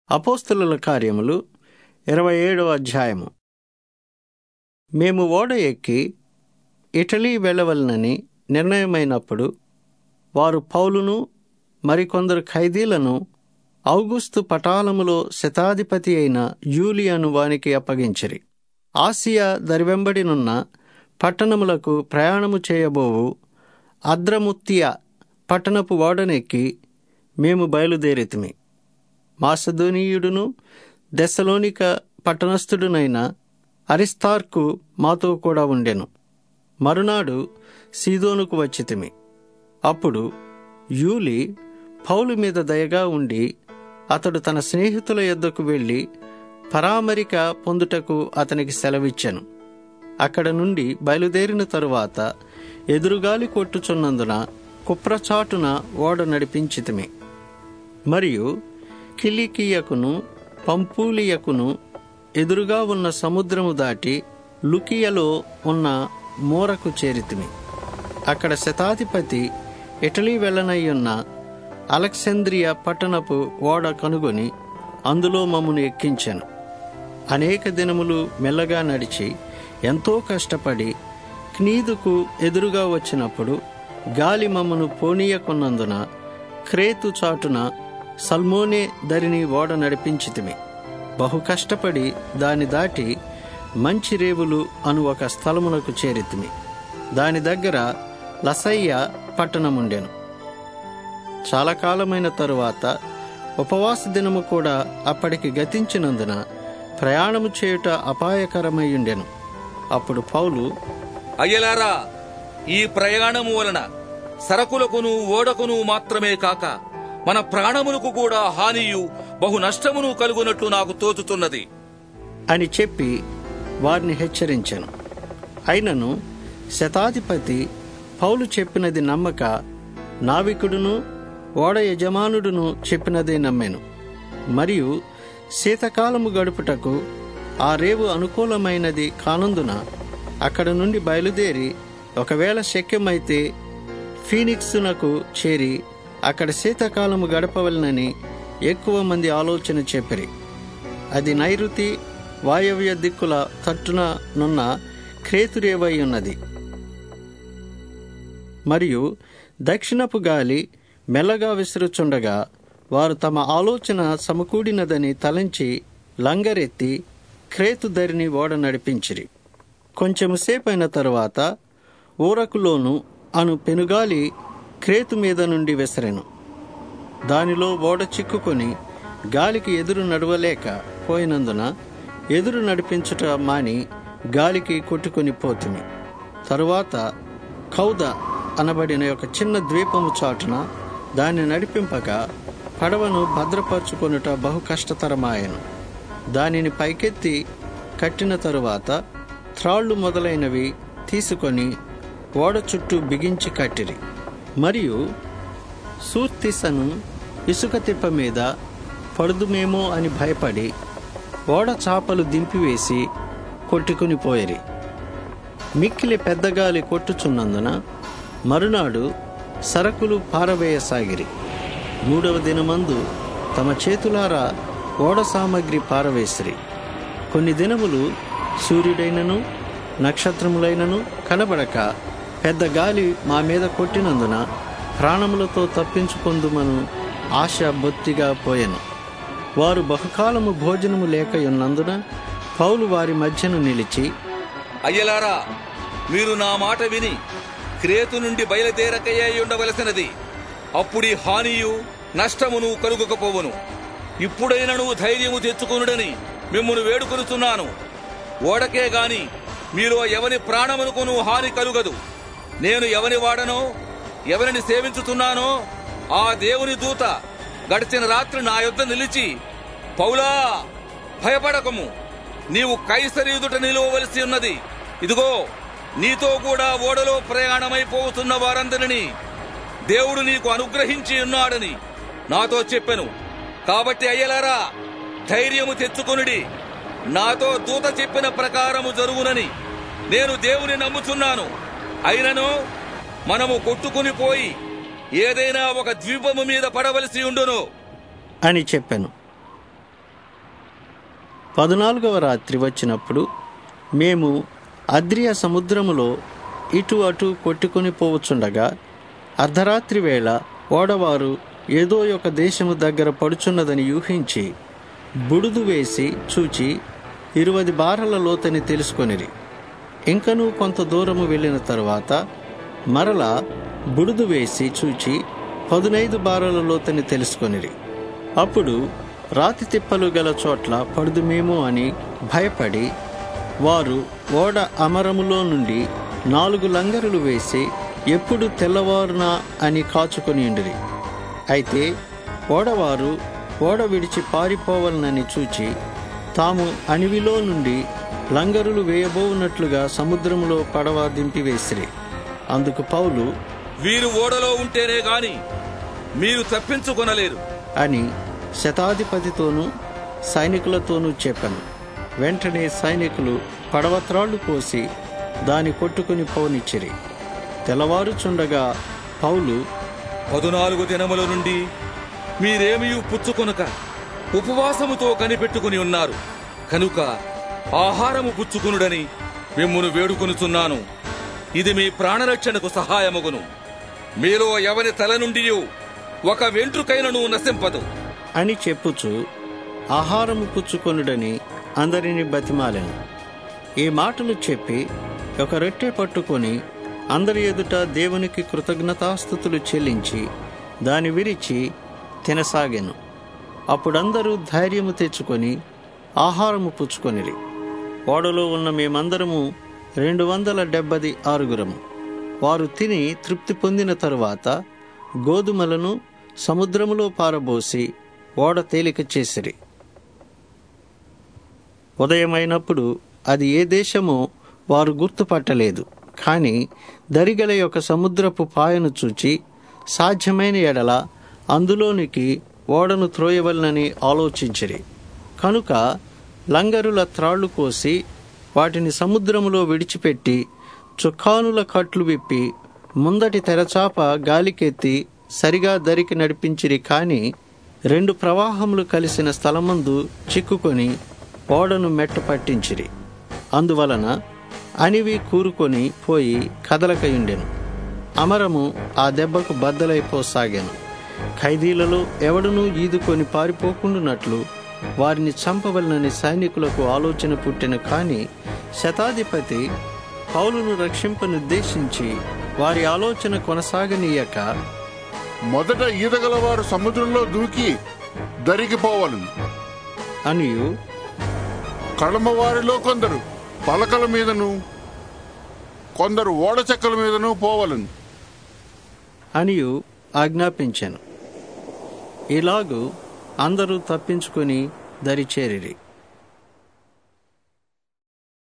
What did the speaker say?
అపోస్తలుల కార్యములు ఇరవై ఏడవ అధ్యాయము మేము ఓడ ఎక్కి ఇటలీ వెళ్ళవలనని నిర్ణయమైనప్పుడు వారు పౌలును మరికొందరు ఖైదీలను ఔగుస్తు పటాలములో శతాధిపతి అయిన యూలియను వానికి అప్పగించిరి ఆసియా దరివెంబడినున్న పట్టణములకు ప్రయాణము చేయబోవు అద్రముత్తియ పట్టణపు ఓడనెక్కి మేము బయలుదేరితిమి మాసధోనీయుడును దెసలోనిక పట్టణస్థుడునైన అరిస్తార్కు మాతో కూడా ఉండెను మరునాడు సీదోనుకు వచ్చితిమి అప్పుడు యూలి పౌలు మీద దయగా ఉండి అతడు తన స్నేహితుల యొద్దకు వెళ్ళి పరామరిక పొందుటకు అతనికి సెలవిచ్చెను అక్కడ నుండి బయలుదేరిన తరువాత ఎదురుగాలి కొట్టుచున్నందున కుప్రచాటున ఓడ నడిపించితిమి మరియు కిలికియకును పంపూలియకును ఎదురుగా ఉన్న సముద్రము దాటి లుకియలో ఉన్న మూరకు చేరితిమి అక్కడ శతాధిపతి ఇటలీ వెళ్ళనయ్యున్న అలెక్సాంద్రియ పట్టణపు ఓడ కనుగొని అందులో మమ్మను ఎక్కించాను అనేక దినములు మెల్లగా నడిచి ఎంతో కష్టపడి క్నీదుకు ఎదురుగా వచ్చినప్పుడు గాలి మమ్మను పోనీయకున్నందున క్రేతు చాటున సల్మోనే దరిని ఓడ నడిపించితిమి బహు కష్టపడి దాని దాటి మంచి రేవులు అను ఒక స్థలమునకు చేరితిమి దాని దగ్గర లసయ్య పట్టణముండెను చాలా కాలమైన తరువాత ఉపవాస దినము కూడా అప్పటికి గతించినందున ప్రయాణము చేయుట అపాయకరమైయుండెను అప్పుడు పౌలు అయ్యలారా ఈ ప్రయాణము వలన సరకులకును ఓడకును మాత్రమే కాక మన ప్రాణములకు కూడా హానియు బహు నష్టమును కలుగునట్లు నాకు తోచుతున్నది అని చెప్పి వారిని హెచ్చరించాను అయినను శతాధిపతి పౌలు చెప్పినది నమ్మక నావికుడును ఓడ యజమానుడును చెప్పినదే నమ్మాను మరియు శీతకాలము గడుపుటకు ఆ రేవు అనుకూలమైనది కానందున అక్కడ నుండి బయలుదేరి ఒకవేళ శక్యమైతే ఫీనిక్సునకు చేరి అక్కడ శీతాకాలము గడపవలనని ఎక్కువ మంది ఆలోచన చెప్పిరి అది నైరుతి వాయవ్య దిక్కుల తట్టున నున్న క్రేతురేవై ఉన్నది మరియు దక్షిణపు గాలి మెల్లగా విసురుచుండగా వారు తమ ఆలోచన సమకూడినదని తలంచి లంగరెత్తి క్రేతు దరిని ఓడ నడిపించిరి కొంచెము సేపైన తరువాత ఊరకులోను అను పెనుగాలి క్రేతు మీద నుండి విసరెను దానిలో ఓడ చిక్కుకొని గాలికి ఎదురు నడవలేక పోయినందున ఎదురు నడిపించుట మాని గాలికి కొట్టుకొని పోతుమి తరువాత కౌద అనబడిన ఒక చిన్న ద్వీపము చాటున దాన్ని నడిపింపక పడవను భద్రపరచుకొనుట బహు కష్టతరమాయను దానిని పైకెత్తి కట్టిన తరువాత త్రాళ్ళు మొదలైనవి తీసుకొని ఓడ చుట్టూ బిగించి కట్టిరి మరియు సూర్తిసను ఇసుక తిప్ప మీద పడుదుమేమో అని భయపడి ఓడ చాపలు దింపివేసి కొట్టుకుని పోయిరి మిక్కిలి పెద్దగాలి కొట్టుచున్నందున మరునాడు సరకులు పారవేయసాగిరి మూడవ దినమందు తమ చేతులారా ఓడ సామగ్రి పారవేసిరి కొన్ని దినములు సూర్యుడైనను నక్షత్రములైనను కనబడక పెద్ద గాలి మా మీద కొట్టినందున ప్రాణములతో తప్పించుకొందుమను ఆశ బొత్తిగా పోయెను వారు బహుకాలము భోజనము లేకయున్నందున పౌలు వారి మధ్యను నిలిచి అయ్యలారా మీరు నా మాట విని క్రేతు నుండి బయలుదేరకయ్యే ఉండవలసినది అప్పుడీ హానియు నష్టమును కలుగకపోవును ఇప్పుడైనను ధైర్యము తెచ్చుకొనుడని మిమ్మును వేడుకొనుచున్నాను ఓడకే గాని మీలో ఎవని ప్రాణమునకును హాని కలుగదు నేను ఎవని వాడనో ఎవరిని సేవించుతున్నానో ఆ దేవుని దూత గడిచిన రాత్రి నా యొద్ద నిలిచి పౌలా భయపడకము నీవు కైసరీదుట నిలువవలసి ఉన్నది ఇదిగో నీతో కూడా ఓడలో ప్రయాణమైపోతున్న వారందరినీ దేవుడు నీకు అనుగ్రహించి ఉన్నాడని నాతో చెప్పెను కాబట్టి అయ్యలారా ధైర్యము తెచ్చుకొనుడి నాతో దూత చెప్పిన ప్రకారము జరుగునని నేను దేవుని నమ్ముచున్నాను అయినను మనము కొట్టుకుని పోయి ఏదైనా ఒక ద్వీపము మీద పడవలసి ఉండును అని చెప్పాను పద్నాలుగవ రాత్రి వచ్చినప్పుడు మేము అద్రియ సముద్రములో ఇటు అటు కొట్టుకొని పోవచ్చుండగా అర్ధరాత్రి వేళ ఓడవారు ఏదో ఒక దేశము దగ్గర పడుచున్నదని యూహించి బుడుదు వేసి చూచి ఇరువది బారల లోతని తెలుసుకొనిరి ఇంకనూ కొంత దూరము వెళ్ళిన తరువాత మరల బుడుదు వేసి చూచి పదునైదు బారల లోతని తెలుసుకొనిరి అప్పుడు రాతి తిప్పలు గల చోట్ల పడుదుమేమో అని భయపడి వారు ఓడ అమరములో నుండి నాలుగు లంగరులు వేసి ఎప్పుడు తెల్లవారునా అని కాచుకొని ఉండిరి అయితే ఓడవారు ఓడ విడిచి పారిపోవాలనని చూచి తాము అణివిలో నుండి లంగరులు వేయబోవున్నట్లుగా సముద్రములో పడవ దింపివేసిరి అందుకు పౌలు వీరు ఓడలో ఉంటేనే గాని మీరు తప్పించుకొనలేరు అని శతాధిపతితోనూ సైనికులతోనూ చెప్పాను వెంటనే సైనికులు పడవత్రాళ్లు కోసి దాని కొట్టుకుని పోనిచ్చిరి తెల్లవారుచుండగా పౌలు పదునాలుగు దినముల నుండి మీరేమీ పుచ్చుకొనక ఉపవాసముతో కనిపెట్టుకుని ఉన్నారు కనుక ఆహారము పుచ్చుకునుడని మిమ్మును వేడుకొనుచున్నాను ఇది మీ ప్రాణరక్షణకు సహాయమగును మీలో ఎవని తల నుండి ఒక వెంట్రుకైనను నశింపదు అని చెప్పుచు ఆహారము పుచ్చుకొనుడని అందరిని బతిమాలెను ఈ మాటలు చెప్పి ఒక రొట్టె పట్టుకొని అందరి ఎదుట దేవునికి కృతజ్ఞతాస్థుతులు చెల్లించి దాని విరిచి తినసాగాను అప్పుడందరూ ధైర్యము తెచ్చుకొని ఆహారము పుచ్చుకొనిరి ఓడలో ఉన్న మేమందరము రెండు వందల డెబ్బది ఆరుగురము వారు తిని తృప్తి పొందిన తరువాత గోధుమలను సముద్రములో పారబోసి ఓడ తేలిక చేసిరి ఉదయమైనప్పుడు అది ఏ దేశమో వారు గుర్తుపట్టలేదు కానీ దరిగల యొక్క సముద్రపు పాయను చూచి సాధ్యమైన ఎడల అందులోనికి ఓడను త్రోయవలనని ఆలోచించిరి కనుక లంగరుల త్రాళ్లు కోసి వాటిని సముద్రములో విడిచిపెట్టి చుక్కానుల కట్లు విప్పి ముందటి తెరచాప గాలికెత్తి సరిగా దరికి నడిపించిరి కాని రెండు ప్రవాహములు కలిసిన స్థలమందు చిక్కుకొని ఓడను మెట్ట పట్టించిరి అందువలన అనివి కూరుకొని పోయి కదలకయుండెను అమరము ఆ దెబ్బకు బద్దలైపోసాగాను ఖైదీలలో ఎవడునూ ఈదుకొని పారిపోకుండానట్లు వారిని చంపవలనని సైనికులకు ఆలోచన పుట్టిన కాని శతాధిపతి పౌలును రక్షింపనుద్దేశించి వారి ఆలోచన కొనసాగనీయక మొదట ఈదగలవారు సముద్రంలో దూకి దరిగిపోవలను అనియు కడమవారిలో కొందరు పలకల మీదను కొందరు ఓడ చెక్కల మీదను పోవలను అనియు ఆజ్ఞాపించాను ఇలాగు అందరూ తప్పించుకొని దరిచేరిరి